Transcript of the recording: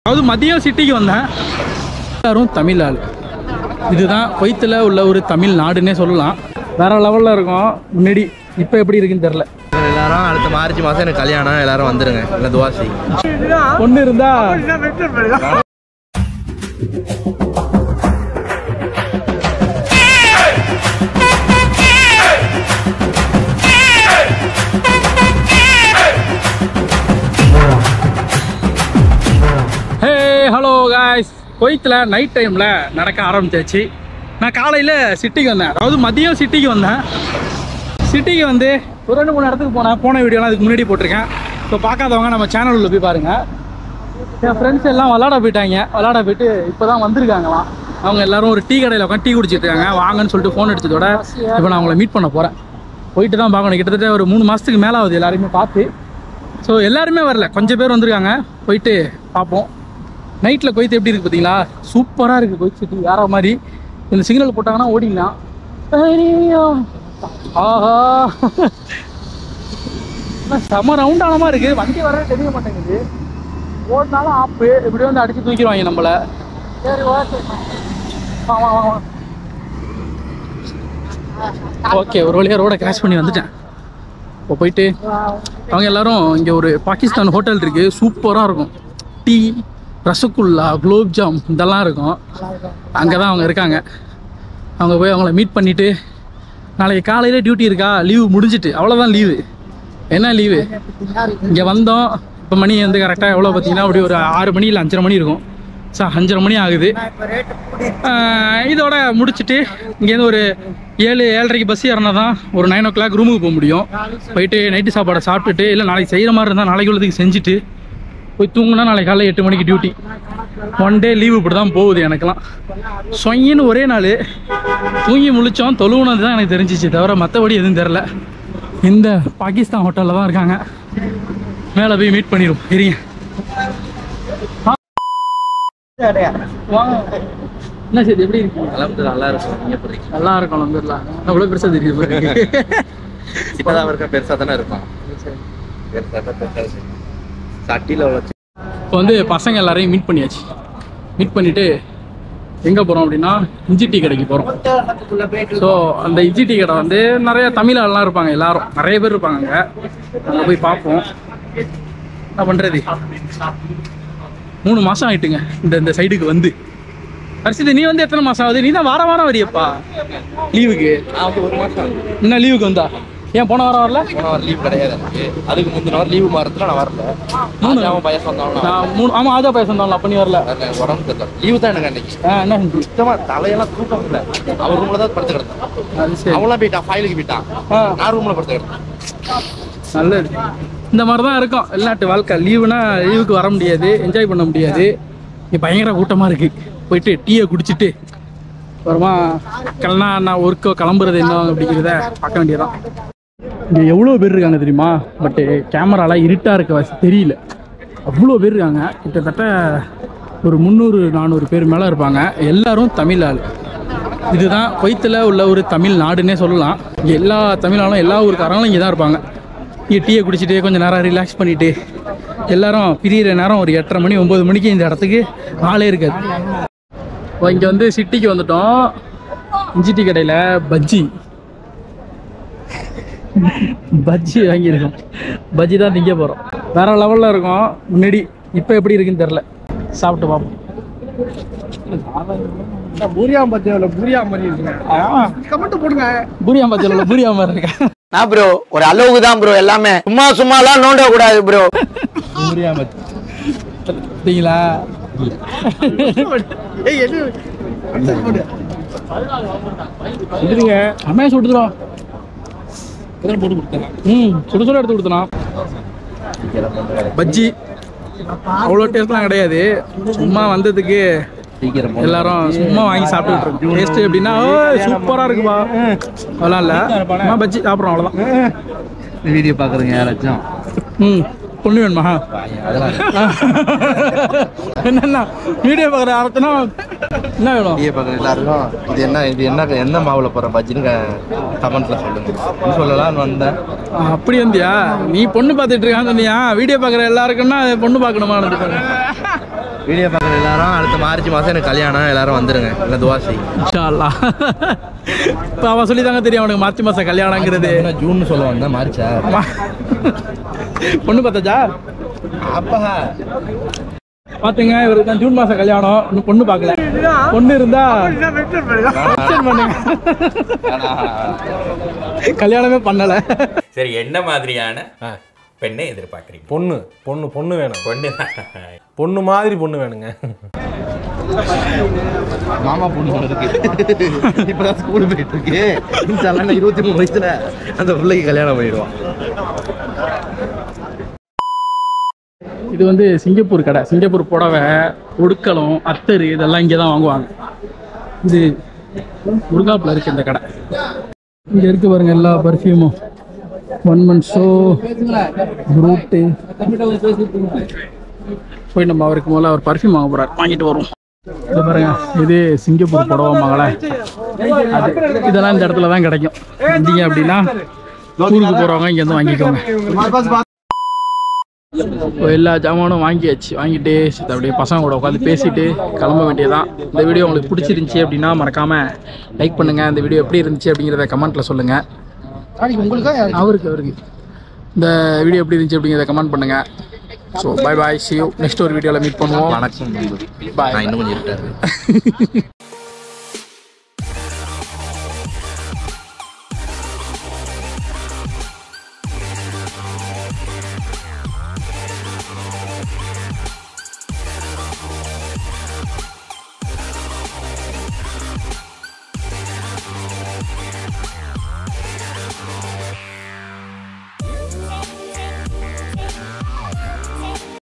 அதாவது மதியம் சிட்டிக்கு வந்தேன் எல்லாரும் தமிழ் ஆள் இதுதான் கொய்த்தில் உள்ள ஒரு தமிழ் நாடுன்னே சொல்லலாம் வேற லெவலில் இருக்கும் முன்னாடி இப்போ எப்படி இருக்குன்னு தெரில எல்லாரும் அடுத்த மார்ச் மாசம் எனக்கு கல்யாணம் எல்லாரும் வந்துருங்க இல்லை துவாசி பொண்ணு இருந்தா ஹே ஹலோ காய்ஸ் கொய்த்தில் நைட் டைமில் நடக்க ஆரம்பிச்சாச்சு நான் காலையில் சிட்டிக்கு வந்தேன் அதாவது மதியம் சிட்டிக்கு வந்தேன் சிட்டிக்கு வந்து ஒரு ரெண்டு மூணு இடத்துக்கு போனேன் போன வீடியோலாம் அதுக்கு முன்னாடி போட்டிருக்கேன் ஸோ பார்க்காதவங்க நம்ம சேனல் உள்ள போய் பாருங்கள் என் ஃப்ரெண்ட்ஸ் எல்லாம் விளாட போயிட்டாங்க விளாட போயிட்டு இப்போ தான் வந்திருக்காங்களாம் அவங்க எல்லாரும் ஒரு டீ கடையில் உட்காந்து டீ குடிச்சிட்டு இருக்காங்க வாங்கன்னு சொல்லிட்டு ஃபோன் அடிச்சதோட இப்போ நான் அவங்கள மீட் பண்ண போகிறேன் போயிட்டு தான் பார்க்கணும் கிட்டத்தட்ட ஒரு மூணு மாதத்துக்கு மேலே ஆகுது எல்லாருமே பார்த்து ஸோ எல்லாருமே வரல கொஞ்சம் பேர் வந்திருக்காங்க போயிட்டு பார்ப்போம் நைட்டில் கொய்த்து எப்படி இருக்குது பார்த்தீங்களா சூப்பராக இருக்குது கொய்த் சிட்டி வேற மாதிரி இந்த சிக்னல் போட்டாங்கன்னா ஓடிடலாம் ஐயோ. ஆஹா ஆனா செம ரவுண்டான மாதிரி இருக்குது வண்டி வர தெரிய மாட்டேங்குது ஓடினாலும் ஆப்பு இப்படி வந்து அடிச்சு தூக்கிடுவாங்க நம்மள சரி ஓகே வா வா வா ஓகே ஒரு வழியாக ரோடை கிராஷ் பண்ணி வந்துட்டேன் இப்போ போயிட்டு அவங்க எல்லாரும் இங்கே ஒரு பாகிஸ்தான் ஹோட்டல் இருக்கு சூப்பராக இருக்கும் டீ ரசகுல்லா குலோப் ஜாம் இதெல்லாம் இருக்கும் அங்கே தான் அவங்க இருக்காங்க அவங்க போய் அவங்கள மீட் பண்ணிட்டு நாளைக்கு காலையில் டியூட்டி இருக்கா லீவு முடிஞ்சிட்டு அவ்வளோதான் லீவு என்ன லீவு இங்கே வந்தோம் இப்போ மணி வந்து கரெக்டாக எவ்வளோ பார்த்தீங்கன்னா அப்படி ஒரு ஆறு மணி இல்லை அஞ்சரை மணி இருக்கும் சார் அஞ்சரை மணி ஆகுது ஆஹ் இதோட முடிச்சுட்டு இங்கேருந்து ஒரு ஏழு ஏழரைக்கு பஸ் ஏறினா தான் ஒரு நைன் ஓ கிளாக் ரூமுக்கு போக முடியும் போயிட்டு நைட்டு சாப்பாடை சாப்பிட்டுட்டு இல்லை நாளைக்கு செய்கிற மாதிரி இருந்தால் நாளைக்கு உள்ளதுக்கு செஞ்சுட்டு போய் தூங்குனா நாளைக்கு காலைல எட்டு மணிக்கு டியூட்டி ஒன் டே லீவு இப்படி தான் போகுது எனக்கெல்லாம் சொங்கின்னு ஒரே நாள் தூங்கி முழிச்சோம் தொழுவுனது தான் எனக்கு தெரிஞ்சிச்சு தவிர மற்றபடி எதுவும் தெரில இந்த பாகிஸ்தான் ஹோட்டலில் தான் இருக்காங்க மேலே போய் மீட் பண்ணிடும் இருங்க வாங்க என்ன செய்தி எப்படி இருக்கீங்க அலமது நல்லா இருக்கும் நீங்க எப்படி இருக்கீங்க? நல்லா இருக்கும் அலமதுல்லா அவ்வளோ பெருசாக தெரியுது பாருங்க. சின்னதா இருக்க பெருசா தானே இருக்கும் பெருசா தான் பெருசா இருக்கும். சட்டியில உள்ள இப்போ வந்து பசங்க எல்லாரையும் மீட் பண்ணியாச்சு மீட் பண்ணிட்டு எங்கே போகிறோம் அப்படின்னா இஞ்சி டீ கடைக்கு போகிறோம் ஸோ அந்த இஞ்சி டீ கடை வந்து நிறைய தமிழ் ஆள்லாம் இருப்பாங்க எல்லாரும் நிறைய பேர் இருப்பாங்க அங்கே அங்கே போய் பார்ப்போம் என்ன பண்ணுறது மூணு மாதம் ஆயிட்டுங்க இந்த இந்த சைடுக்கு வந்து ஹர்ஷித் நீ வந்து எத்தனை மாதம் ஆகுது நீ தான் வாரம் வாரம் வரியப்பா லீவுக்கு ஆமா, ஒரு மாசம் என்ன லீவுக்கு வந்தா ஏன் போன வாரம் வரல போன வாரம் லீவ் கிடையாது எனக்கு அதுக்கு முந்தின வாரம் லீவு மாறத்துல நான் வரல மூணு. அவன் பையன் சொன்னாலும் நான் மூணு ஆமாம் ஆஜா பையன் சொன்னால அப்போ நீ வரல உடம்பு தெரியல லீவு தான் எனக்கு அன்னைக்கு ஆ என்ன செஞ்சு சுத்தமா தலையெல்லாம் தூக்கம் இல்லை அவர் ரூம்ல தான் படுத்து கிடந்தான் அது சரி அவன்லாம் போயிட்டான் ஃபைலுக்கு போயிட்டான் ஆ நான் ரூம்ல படுத்து கிடந்தேன் நல்லது இந்த மாதிரி தான் இருக்கும் வெளிநாட்டு வாழ்க்கை லீவுனா லீவுக்கு வர முடியாது என்ஜாய் பண்ண முடியாது இங்கே பயங்கர கூட்டமாக இருக்குது போயிட்டு டீயை குடிச்சிட்டு அப்புறமா கிளம்பா நான் ஒர்க்கோ கிளம்புறது என்ன அப்படிங்கிறத பார்க்க வேண்டியதான் இங்கே எவ்வளோ பேர் இருக்காங்க தெரியுமா பட்டு கேமராலாம் இருட்டாக இருக்க வசதி தெரியல அவ்வளோ பேர் இருக்காங்க கிட்டத்தட்ட ஒரு முந்நூறு நானூறு பேர் மேலே இருப்பாங்க எல்லாரும் தமிழ் ஆள் இதுதான் கொய்த்தில் உள்ள ஒரு தமிழ் நாடுன்னே சொல்லலாம் இங்கே எல்லா தமிழ் ஆளும் எல்லா ஊருக்காரங்களும் இங்கே தான் இருப்பாங்க இங்கே டீயை குடிச்சிட்டு கொஞ்சம் நேரம் ரிலாக்ஸ் பண்ணிட்டு எல்லாரும் பிரியிற நேரம் ஒரு எட்டரை மணி ஒம்பது மணிக்கு இந்த இடத்துக்கு ஆளே இருக்காது இப்போ இங்கே வந்து சிட்டிக்கு வந்துட்டோம் இஞ்சி டீ கடையில் பஜ்ஜி பஜ்ஜி வாங்கியிருக்கோம் பஜ்ஜி தான் திங்க போகிறோம் வேற லெவலில் இருக்கும் முன்னாடி இப்போ எப்படி இருக்குன்னு தெரில சாப்பிட்டு பார்ப்போம் பூரியா பத்தியோல பூரியா மாதிரி இருக்குங்க கமெண்ட் போடுங்க பூரியா பஜ்ஜியில் பூரியா மாதிரி இருக்கா நான் ப்ரோ ஒரு அளவுக்கு தான் ப்ரோ எல்லாமே சும்மா சும்மாலாம் நோண்ட கூடாது ப்ரோ பூரியா பஜ்ஜி பார்த்தீங்களா ஏய் என்ன answer போடு. இதுங்க அம்மையா சுட்டுதுடும் ம் சுட சுட எடுத்து கொடுத்தலாம் பஜ்ஜி அவ்வளோ டேஸ்ட்லாம் கிடையாது சும்மா வந்ததுக்கு சீக்கிரம் எல்லாரும் சும்மா வாங்கி சாப்பிட்டுட்டு இருக்கோம் டேஸ்ட் எப்படின்னா சூப்பராக இருக்குப்பா அதெல்லாம் இல்லை சும்மா பஜ்ஜி சாப்பிட்றோம் அவ்வளோதான் வீடியோ பாக்குறீங்க யாராச்சும் ம் பொண்ணு வேணுமா அதெல்லாம் என்னென்ன வீடியோ பார்க்குற அர்த்தம்னா என்ன வேணும் வீடியோ பாக்குற எல்லாருக்கும் இது என்ன இது என்ன என்ன மாவுல போற பஜ்ஜின்னு கமெண்ட்ல சொல்லுங்க நீ சொல்லலாம்னு வந்தேன் ஆ, அப்படி வந்தியா நீ பொண்ணு பார்த்துட்டு இருக்கான்னு சொன்னியா வீடியோ பார்க்குற எல்லாருக்குன்னா பொண்ணு பார்க்கணுமா வீடியோ பார்க்குற எல்லாரும் அடுத்த மார்ச் மாதம் எனக்கு கல்யாணம் எல்லாரும் வந்துருங்க இல்லை துவாசி இன்ஷா அல்லாஹ் இப்போ அவன் சொல்லி தாங்க தெரியும் அவனுக்கு மார்ச் மாதம் கல்யாணங்கிறது ஜூன் சொல்ல வந்தேன் மார்ச்சா ஆமா. பொண்ணு பார்த்தாச்சா அப்பா பாத்துங்க இவருக்கு தான் ஜூன் மாசம் கல்யாணம் இன்னும் பொண்ணு பார்க்கல பொண்ணு இருந்தா mention பண்ணுங்க கல்யாணமே பண்ணல சரி என்ன மாதிரியான பெண்ணை எதிர்பார்க்குறீங்க பொண்ணு பொண்ணு பொண்ணு வேணும் பொண்ணு பொண்ணு மாதிரி பொண்ணு வேணுங்க மாமா பொண்ணு ஒன்று இருக்கு இப்பதான் ஸ்கூல் போயிட்டு இருக்கு இன்ஷால்லா இருபத்தி மூணு வயசுல அந்த பிள்ளைக்கு கல்யாணம் பண்ணிடுவான் இது வந்து சிங்கப்பூர் கடை சிங்கப்பூர் புடவை ஒடுக்கலம் அத்தரு இதெல்லாம் இங்கே தான் வாங்குவாங்க இது முருகாப்பில் இருக்கு இந்த கடை இங்கே இருக்கு பாருங்க எல்லா பர்ஃப்யூமும் ஒன் மந்த் ஷோ ரூட்டு போய் நம்ம அவருக்கு முதல்ல அவர் பர்ஃப்யூம் வாங்க போறாரு வாங்கிட்டு வருவோம் இது பாருங்க இது சிங்கப்பூர் புடவை மகளே அது இதெல்லாம் இந்த இடத்துல தான் கிடைக்கும் வந்தீங்க அப்படின்னா ஊருக்கு போகிறவங்க இங்கேருந்து வாங்கிக்கோங்க இப்போ எல்லா ஜாமானும் வாங்கியாச்சு வாங்கிட்டு சரி அப்படியே பசங்க கூட உட்காந்து பேசிட்டு கிளம்ப வேண்டியதான் இந்த வீடியோ உங்களுக்கு பிடிச்சிருந்துச்சி அப்படின்னா மறக்காம லைக் பண்ணுங்க இந்த வீடியோ எப்படி இருந்துச்சு அப்படிங்கிறத கமெண்ட்ல சொல்லுங்க அவருக்கு அவருக்கு இந்த வீடியோ எப்படி இருந்துச்சு அப்படிங்கிறத கமெண்ட் பண்ணுங்க so bye bye see you next ஒரு வீடியோவில் மீட் பண்ணுவோம் வணக்கம் Bye. நான் இன்னும் கொஞ்சம் இருட்டாரு